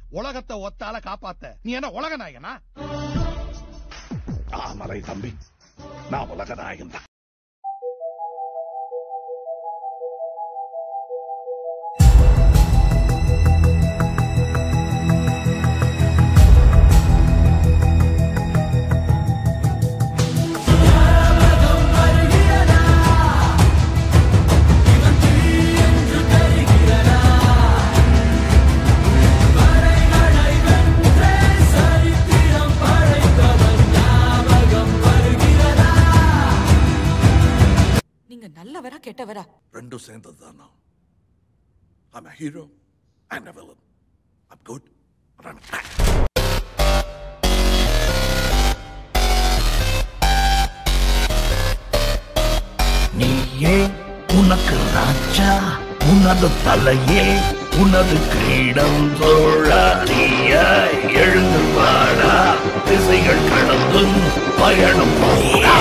உலகத்தை ஒத்தால காப்பாத்த நீ என்ன உலக நாயகனா ஆமலை தம்பி நான் உலக நாயகன் தான் நீங்க நல்லவரா கெட்டவரா ரெண்டும் சேர்ந்தது தான் நான் I'm a hero and a villain. I'm good and I'm bad. நீயே உனக்கு ராஜா உனது தலையே உனது கிரீடம் தோழாரியா எழுந்து வாடா திசைகள் கடந்தும் பயணம் போடா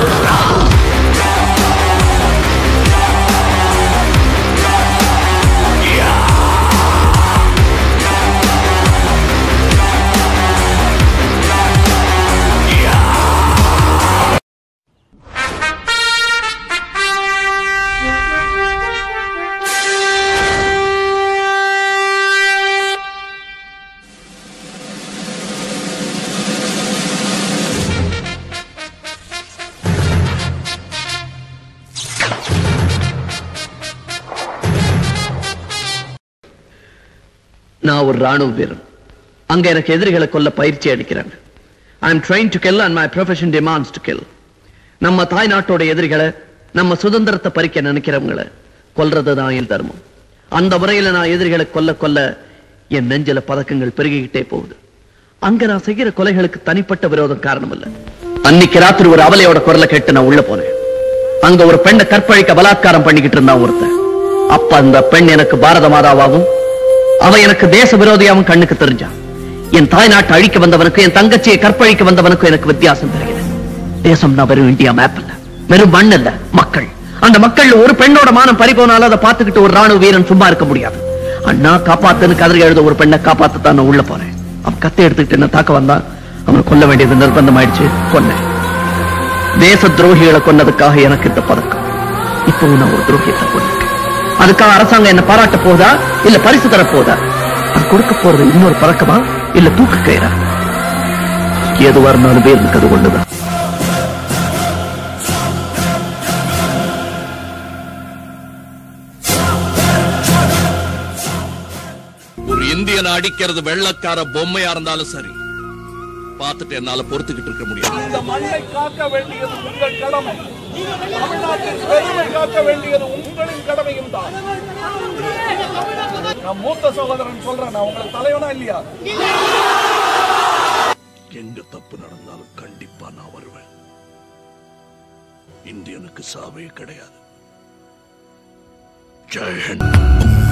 நான் ஒரு ராணுவ வீரன் அங்க எனக்கு எதிரிகளை கொல்ல பயிற்சி அளிக்கிறேன் I am train to kill and my profession demands to kill நம்ம தாய் நாட்டோட எதிரிகளை நம்ம சுதந்திரத்தை பறிக்க நினைக்கிறவங்களை கொல்றது தான் என் தர்மம் அந்த முறையில நான் எதிரிகளை கொல்ல கொல்ல என் நெஞ்சில பதக்கங்கள் பெருகிக்கிட்டே போகுது அங்க நான் செய்கிற கொலைகளுக்கு தனிப்பட்ட விரோதம் காரணம் இல்ல அன்னைக்கு ராத்திரி ஒரு அவலையோட குரலை கேட்டு நான் உள்ள போனேன் அங்க ஒரு பெண்ணை கற்பழிக்க பலாத்காரம் பண்ணிக்கிட்டு இருந்தான் ஒருத்தன் அப்ப அந்த பெண் எனக்கு பாரத மாதாவாகவும் அவ எனக்கு தேச விரோதியாவும் கண்ணுக்கு தெரிஞ்சான் என் தாய் நாட்டை அழிக்க வந்தவனுக்கு என் தங்கச்சியை கற்பழிக்க வந்தவனுக்கும் எனக்கு வித்தியாசம் தெரியுது தேசம்னா வெறும் இந்தியா மேப் இல்ல வெறும் மண் இல்ல மக்கள் அந்த மக்கள் ஒரு பெண்ணோட மானம் பறி போனாலும் அதை பார்த்துக்கிட்டு ஒரு ராணுவ வீரன் சும்மா இருக்க முடியாது அண்ணா காப்பாத்துன்னு கதறி எழுத ஒரு பெண்ணை காப்பாத்தத்தான் நான் உள்ள போறேன் அவன் கத்தை எடுத்துக்கிட்டு என்ன தாக்க வந்தான் அவனை கொல்ல வேண்டியது நிர்பந்தம் ஆயிடுச்சு கொன்னேன் தேச துரோகிகளை கொன்னதுக்காக எனக்கு இந்த பதக்கம் இப்பவும் நான் ஒரு துரோகியத்தை கொண்டிருக்கேன் அதுக்காக அரசாங்கம் என்ன பாராட்ட போதா இல்ல பரிசு தர போதா அது கொடுக்க போறது இன்னொரு பறக்கமா இல்ல தூக்கு கயிறா எதுவா இருந்தாலும் பேர் இருக்கிறது ஒண்ணுதான் ஒரு இந்தியனை அடிக்கிறது வெள்ளக்கார பொம்மையா இருந்தாலும் சரி பார்த்துட்டு என்னால பொறுத்துக்கிட்டு இருக்க முடியாது இந்த மண்ணை காக்க வேண்டியது உங்கள் கடமை தமிழ்நாட்டின் பெருமை காக்க வேண்டியது உங்களின் கடமையும் தான் நான் மூத்த சகோதரன் சொல்றேன் நான் உங்களுக்கு தலைவனா இல்லையா எங்க தப்பு நடந்தாலும் கண்டிப்பா நான் வருவேன் இந்தியனுக்கு சாவே கிடையாது ஜெயஹிந்த்